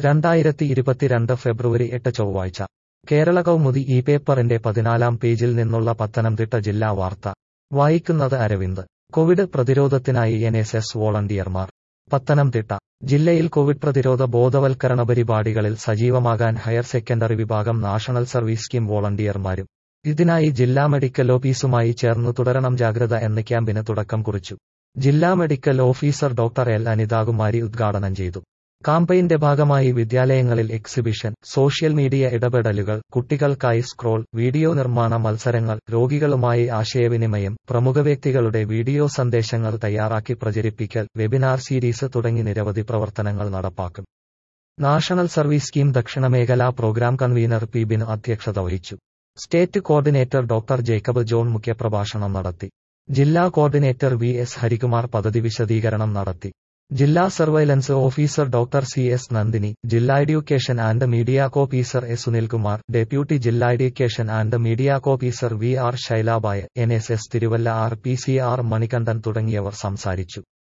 രണ്ടായിരത്തി ഇരുപത്തിരണ്ട് ഫെബ്രുവരി എട്ട് ചൊവ്വാഴ്ച കേരള കൗമുദി ഈ പേപ്പറിന്റെ പതിനാലാം പേജിൽ നിന്നുള്ള പത്തനംതിട്ട ജില്ലാ വാർത്ത വായിക്കുന്നത് അരവിന്ദ് കോവിഡ് പ്രതിരോധത്തിനായി എൻ എസ് എസ് വോളണ്ടിയർമാർ പത്തനംതിട്ട ജില്ലയിൽ കോവിഡ് പ്രതിരോധ ബോധവൽക്കരണ പരിപാടികളിൽ സജീവമാകാൻ ഹയർ സെക്കൻഡറി വിഭാഗം നാഷണൽ സർവീസ് സ്കീം വോളണ്ടിയർമാരും ഇതിനായി ജില്ലാ മെഡിക്കൽ ഓഫീസുമായി ചേർന്ന് തുടരണം ജാഗ്രത എന്ന ക്യാമ്പിന് തുടക്കം കുറിച്ചു ജില്ലാ medical officer doctor L Anithakumari ഉദ്ഘാടനം ചെയ്തു കാമ്പയിന്റെ ഭാഗമായി വിദ്യാലയങ്ങളിൽ എക്സിബിഷൻ സോഷ്യൽ മീഡിയ ഇടപെടലുകൾ കുട്ടികൾക്കായി സ്ക്രോൾ വീഡിയോ നിർമ്മാണ മത്സരങ്ങൾ രോഗികളുമായി ആശയവിനിമയം പ്രമുഖ വ്യക്തികളുടെ വീഡിയോ സന്ദേശങ്ങൾ തയ്യാറാക്കി പ്രചരിപ്പിക്കൽ വെബിനാർ സീരീസ് തുടങ്ങി നിരവധി പ്രവർത്തനങ്ങൾ നടപ്പാക്കും നാഷണൽ സർവീസ് സ്കീം ദക്ഷിണമേഖലാ പ്രോഗ്രാം കൺവീനർ പി ബിനു അധ്യക്ഷത വഹിച്ചു state coordinator doctor Jacob John മുഖ്യപ്രഭാഷണം നടത്തി ജില്ലാ കോർഡിനേറ്റർ വി എസ് ഹരികുമാർ പദ്ധതി വിശദീകരണം നടത്തി ജില്ലാ surveillance officer doctor C S Nandini ജില്ലാ education and media officer A Sunilkumar deputy ജില്ലാ education and media officer V R Shailabaya N S S Thiruvalla R P C R Manikandan തുടങ്ങിയവർ സംസാരിച്ചു